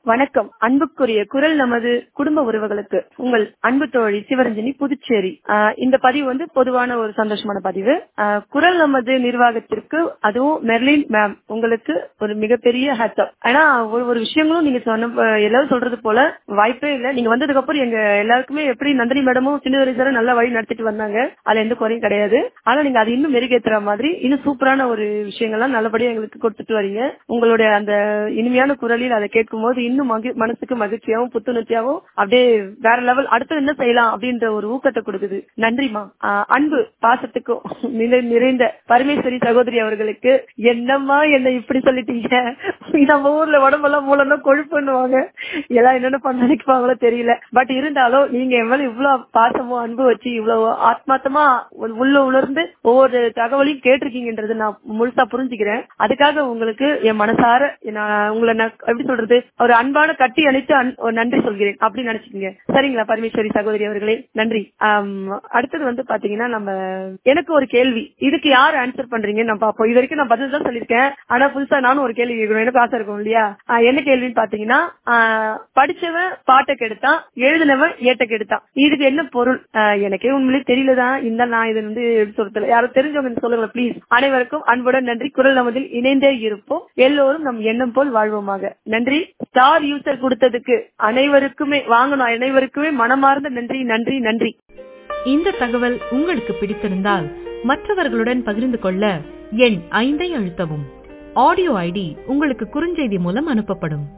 வணக்கம் அன்புக்குரிய குரல் நமது குடும்ப உறவுகளுக்கு உங்கள் அன்பு தோழி சிவரஞ்சனி புதுச்சேரி ஆஹ் இந்த பதிவு வந்து பொதுவான ஒரு சந்தோஷமான பதிவு ஆஹ் குரல் நமது நிர்வாகத்திற்கு அதுவும் மெர்லின் மேம் உங்களுக்கு ஒரு மிகப்பெரிய ஹேட்ஸ்அப் ஆனா ஒரு ஒரு விஷயங்களும் நீங்க சொன்ன எல்லாரும் சொல்றது போல வாய்ப்பே இல்லை நீங்க வந்ததுக்கு அப்புறம் எங்க எல்லாருக்குமே எப்படி நந்தினி மேடமும் சின்னதுரை சாரும் நல்லா வழி நடத்திட்டு வந்தாங்க அதுல எந்த குறையும் கிடையாது ஆனா நீங்க அது இன்னும் மெருகேத்துற மாதிரி இன்னும் சூப்பரான ஒரு விஷயங்கள்லாம் நல்லபடியா எங்களுக்கு கொடுத்துட்டு வரீங்க உங்களுடைய அந்த இனிமையான குரலில் அதை கேட்கும் போது இன்னும் மகி- மனசுக்கு மகிழ்ச்சியாவும் புத்துணர்ச்சியாவும் அப்படியே வேற லெவல் அடுத்து என்ன செய்யலாம் அப்படின்ற ஒரு ஊக்கத்தை கொடுக்குது நன்றிமா ஆஹ் அன்பு பாசத்துக்கும் நிறை- நிறைந்த பரமேஸ்வரி சகோதரி அவர்களுக்கு என்னம்மா என்ன இப்படி சொல்லிட்டீங்க நம்ம ஊர்ல உடம்பெல்லாம் மூலம்னா கொழுப்புன்னுவாங்க எல்லாம் என்னென்ன பண்ண நினைப்பாங்களோ தெரியல பட் இருந்தாலும் நீங்க என் மேல இவ்வளவு பாசமும் அன்பு வச்சு இவ்வளவு ஆத்மார்த்தமா உள்ள உணர்ந்து ஒவ்வொரு தகவலையும் கேட்டிருக்கீங்கன்றது நான் முழுசா புரிஞ்சுக்கிறேன் அதுக்காக உங்களுக்கு என் மனசார நான் உங்களை நான் எப்படி சொல்றது ஒரு அன்பான கட்டி அணைத்து அன்- ஒரு நன்றி சொல்கிறேன் அப்படின்னு நினைச்சுக்கோங்க சரிங்களா பரமேஸ்வரி சகோதரி அவர்களே நன்றி ஆம், அடுத்தது வந்து பாத்தீங்கன்னா நம்ம எனக்கு ஒரு கேள்வி இதுக்கு யார் ஆன்சர் பண்றீங்கன்னு நான் பாப்போம் இது வரைக்கும் நான் பதில் தான் சொல்லியிருக்கேன் ஆனா புதுசா நானும் ஒரு கேள்வி கேட்கணும் எனக்கு ஆசை இருக்கும் இல்லையா ஆஹ், என்ன கேள்வின்னு பாத்தீங்கன்னா ஆஹ், படிச்சவன் பாட்டை கெடுத்தான் எழுதினவன் ஏட்ட கெடுத்தான் இதுக்கு என்ன பொருள் ஆஹ், எனக்கே உண்மையிலே தெரியலதான் இந்த நான் இது வந்து எப்படி சொல்றது யாரும் தெரிஞ்சவங்க சொல்லுங்க ப்ளீஸ் அனைவருக்கும் அன்புடன் நன்றி குரல் நமதில் இணைந்தே இருப்போம் எல்லோரும் நம் எண்ணம் போல் வாழ்வோமாக நன்றி ஸ்டார் யூசர் கொடுத்ததுக்கு அனைவருக்குமே வாங்கணும் அனைவருக்குமே மனமார்ந்த நன்றி நன்றி நன்றி இந்த தகவல் உங்களுக்கு பிடித்திருந்தால் மற்றவர்களுடன் பகிர்ந்து கொள்ள எண் ஐந்தை அழுத்தவும் ஆடியோ ஐடி உங்களுக்கு குறுஞ்செய்தி மூலம் அனுப்பப்படும்